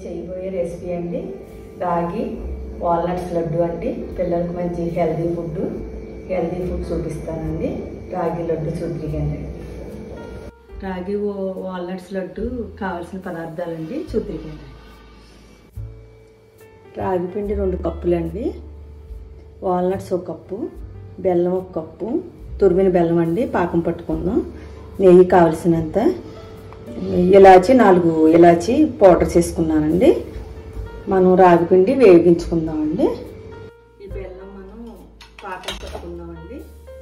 చేయబోయే రెసిపీ అండి రాగి వాల్నట్స్ లడ్డు అండి పిల్లలకు మంచి హెల్దీ ఫుడ్ హెల్దీ ఫుడ్ చూపిస్తానండి రాగి లడ్డు చూద్దిరికండి రాగి ఓ- వాల్నట్స్ లడ్డు కావాల్సిన పదార్థాలండి చూద్దిరికండి రాగి పిండి రెండు కప్పులండి వాల్నట్స్ ఒక కప్పు బెల్లం ఒక కప్పు తురిమిన బెల్లం అండి పాకం పట్టుకుందాం నెయ్యి కావలసినంత ఇలాచి నాలుగు ఇలాచి పౌడర్ చేసుకున్నానండి మనం రాగిపిండి వేగించుకుందామండి ఈ బెల్లం మనం పాకం పట్టుకుందామండి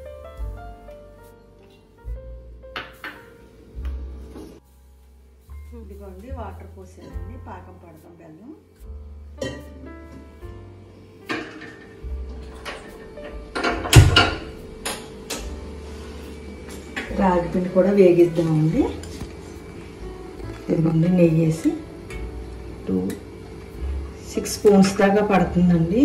ఇదిగోండి వాటర్ పోసానండి పాకం పడతాం బెల్లం రాగిపిండి కూడా వేగిద్దామండి ఇదిగోండి నెయ్యి వేసి టూ సిక్స్ స్పూన్స్ దాకా పడుతుందండి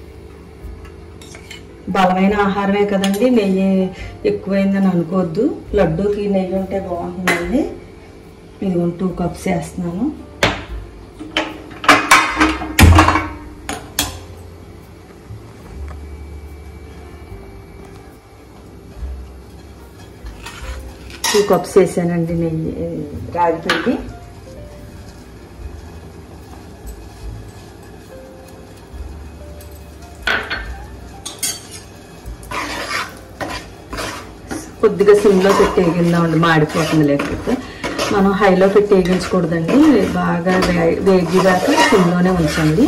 బలమైన ఆహారమే కదండి నెయ్యి ఎక్కువైందని అనుకోవద్దు లడ్డూకి నెయ్యి ఉంటే బాగుంటుందండి ఇదిగోండి టూ కప్స్ వేస్తున్నాను టూ కప్స్ వేసానండి నెయ్యి రాగి పిండి కొద్దిగా సిమ్లో పెట్టి వేగిందామండి మాడిపోతుంది లేకపోతే మనం హైలో పెట్టి వేగించకూడదండి బాగా వే- వేగిదాకా సిమ్లోనే ఉంచండి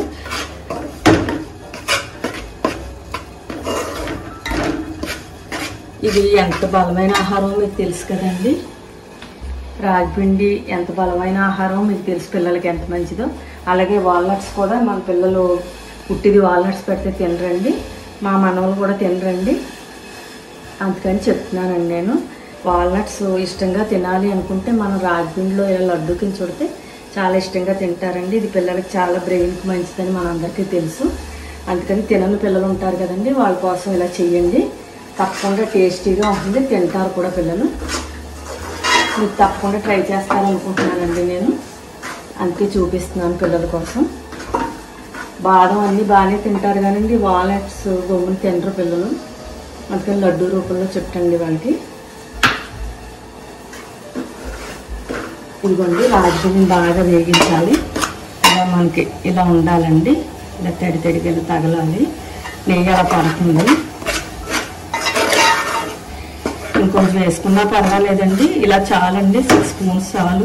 ఇది ఎంత బలమైన ఆహారం మీకు తెలుసు కదండి రాగిపిండి ఎంత బలమైన ఆహారం మీకు తెలుసు పిల్లలకి ఎంత మంచిదో అలాగే వాల్నట్స్ కూడా మన పిల్లలు పుట్టిది వాల్నట్స్ పెడితే తినరండి మా మనవలు కూడా తినరండి అందుకని చెప్తున్నానండి నేను వాల్నట్స్ ఇష్టంగా తినాలి అనుకుంటే మనం రాగిపిండిలో ఇలా లడ్డు కింద చుడితే చాలా ఇష్టంగా తింటారండి ఇది పిల్లలకి చాలా బ్రెయిన్కి మంచిదని మనందరికీ తెలుసు అందుకని తినని పిల్లలు ఉంటారు కదండి వాళ్ళ కోసం ఇలా చెయ్యండి తప్పకుండా టేస్టీగా ఉంటుంది తింటారు కూడా పిల్లలు మీరు తప్పకుండా ట్రై చేస్తారనుకుంటున్నానండి నేను అందుకే చూపిస్తున్నాను పిల్లల కోసం బాదం అన్నీ బాగానే తింటారు కానండి వాల్నట్స్ గమ్ముని తినరు పిల్లలు అందుకని లడ్డు రూపంలో చుట్టండి వాళ్ళకి ఇదిగోండి రాజ్యం బాగా వేగించాలి ఇలా మనకి ఇలా ఉండాలండి ఇలా తడి తడిగా ఇలా తగలాలి నెయ్యి అలా పడుతుంది ఇంకొంచెం వేసుకున్నా పర్వాలేదండి ఇలా చాలండి సిక్స్ స్పూన్స్ చాలు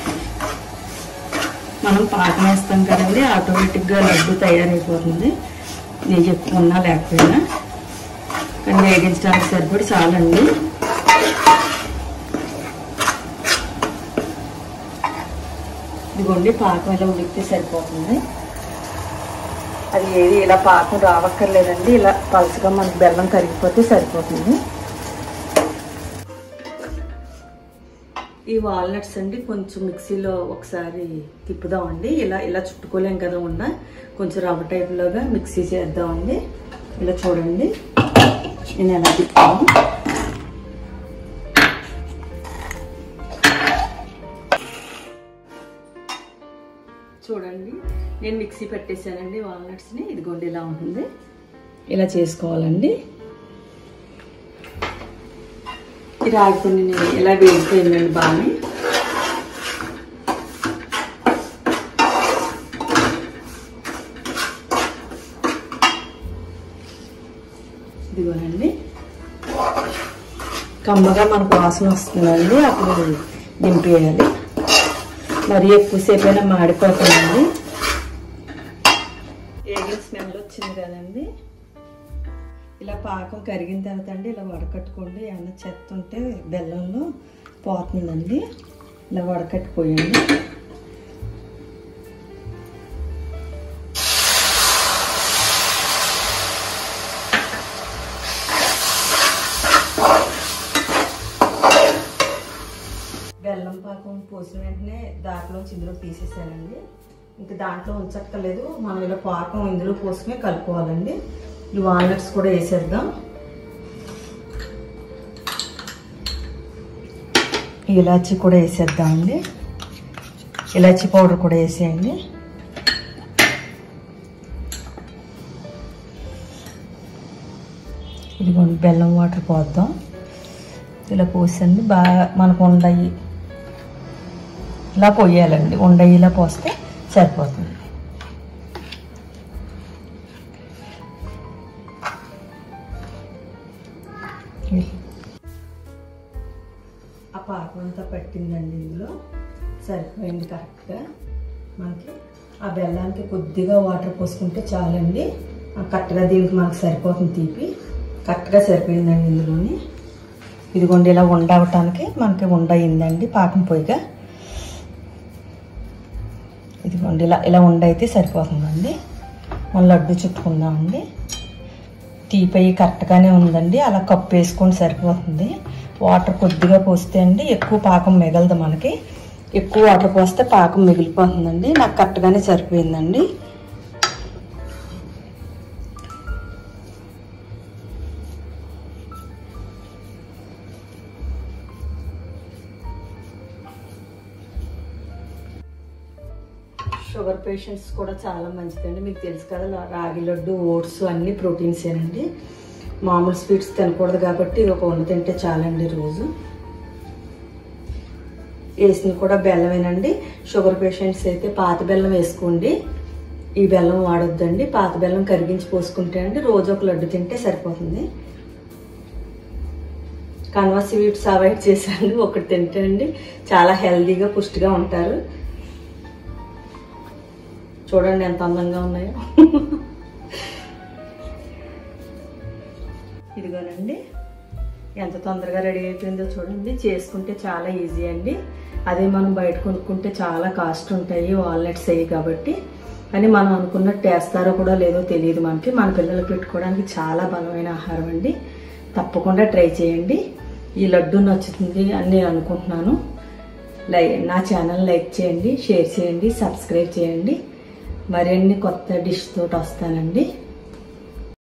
మనం పాకం వేస్తాం కదండి ఆటోమేటిక్గా లడ్డు తయారైపోతుంది నెయ్యి ఎక్కువ ఉన్నా లేకపోయినా కానీ వేగించడానికి సరిపడి చాలండి ఇదిగోండి పాకం ఇలా ఉడికితే సరిపోతుంది అది ఏది ఇలా పాకం రావక్కర్లేదండి ఇలా పలుచగా మనకి బెల్లం కరిగిపోతే సరిపోతుంది ఈ వాల్నట్స్ అండి కొంచెం మిక్సీలో ఒకసారి తిప్పుదామండి ఇలా ఇలా చుట్టుకోలేం కదా ఉన్న కొంచెం రవ్వ టైప్లోగా మిక్సీ చేద్దామండి ఇలా చూడండి నేను ఎలా తిప్పాను చూడండి నేను మిక్సీ పెట్టేశానండి వాల్నట్స్ని ఇదిగోండి ఇలా ఉంటుంది ఇలా చేసుకోవాలండి ఈ రాగి పిండిని ఇలా వేగిపోయిందండి బాగా ఇదిగోనండి కమ్మగా మనకు వాసన వస్తుందండి అప్పుడు దింపేయాలి మరీ ఎక్కువసేపు అయినా మాడిపోతుందండి ఏగిన స్మెల్ వచ్చింది కదండి ఇలా పాకం కరిగిన తర్వాత అండి ఇలా వడకట్టుకోండి ఏమన్నా చెత్త ఉంటే బెల్లంలో పోతుందండి ఇలా వడకట్టుకోయండి బెల్లం పాకం పోసిన వెంటనే దాంట్లోంచి ఇందులో తీసేసానండి ఇంకా దాంట్లో ఉంచక్కర్లేదు మనం ఇలా పాకం ఇందులో పోసుకుని కలుపుకోవాలండి ఈ వాల్నట్స్ కూడా వేసేద్దాం ఇలాచి కూడా వేసేద్దామండి ఇలాచి పౌడర్ కూడా వేసేయండి ఇదిగోండి బెల్లం వాటర్ పోద్దాం ఇలా పోసండి బాగా మనకు ఉండయి ఇలా పోయాలండి ఉండయి ఇలా పోస్తే సరిపోతుంది ఆ పాకం అంతా పట్టిందండి ఇందులో సరిపోయింది కరెక్ట్గా మనకి ఆ బెల్లానికి కొద్దిగా వాటర్ పోసుకుంటే చాలండి ఆ కరెక్ట్గా దీనికి మనకు సరిపోతుంది తీపి కరెక్ట్గా సరిపోయిందండి ఇందులోని ఇదిగోండి ఇలా ఉండవటానికి మనకి ఉండ అయిందండి పాకం పొయ్యిగా ఇదిగోండి ఇలా ఇలా ఉండైతే సరిపోతుందండి మన లడ్డు చుట్టుకుందామండి తీపి అయ్యి కరెక్ట్గానే ఉందండి అలా కప్పు వేసుకొని సరిపోతుంది వాటర్ కొద్దిగా పోస్తే అండి ఎక్కువ పాకం మిగలదు మనకి ఎక్కువ వాటర్ పోస్తే పాకం మిగిలిపోతుందండి నాకు కరెక్ట్గానే సరిపోయిందండి షుగర్ పేషెంట్స్ కూడా చాలా మంచిదండి మీకు తెలుసు కదా లా- రాగి లడ్డు ఓట్స్ అన్ని ప్రోటీన్సేనండి మామూలు స్వీట్స్ తినకూడదు కాబట్టి ఇది ఒక వంద తింటే చాలండి రోజు వేసింది కూడా బెల్లమేనండి షుగర్ పేషెంట్స్ అయితే పాత బెల్లం వేసుకోండి ఈ బెల్లం వాడొద్దండి పాత బెల్లం కరిగించి పోసుకుంటే అండి రోజు ఒక లడ్డు తింటే సరిపోతుంది కన్వా స్వీట్స్ అవాయిడ్ చేశాను ఒకటి తింటే అండి చాలా హెల్దీగా పుష్టిగా ఉంటారు చూడండి ఎంత అందంగా ఉన్నాయో ఇదిగోనండి ఎంత తొందరగా రెడీ అయిపోయిందో చూడండి చేసుకుంటే చాలా ఈజీ అండి అదే మనం బయట కొనుక్కుంటే చాలా కాస్ట్ ఉంటాయి వాల్నట్స్ అయ్యి కాబట్టి అని మనం అనుకున్నట్టు వేస్తారో కూడా లేదో తెలియదు మనకి మన పిల్లలకు పెట్టుకోవడానికి చాలా బలమైన ఆహారం అండి తప్పకుండా ట్రై చేయండి ఈ లడ్డు నచ్చుతుంది అని నేను అనుకుంటున్నాను లై నా ఛానల్ లైక్ చేయండి షేర్ చేయండి సబ్స్క్రైబ్ చేయండి మరిన్ని కొత్త డిష్ తోటి వస్తానండి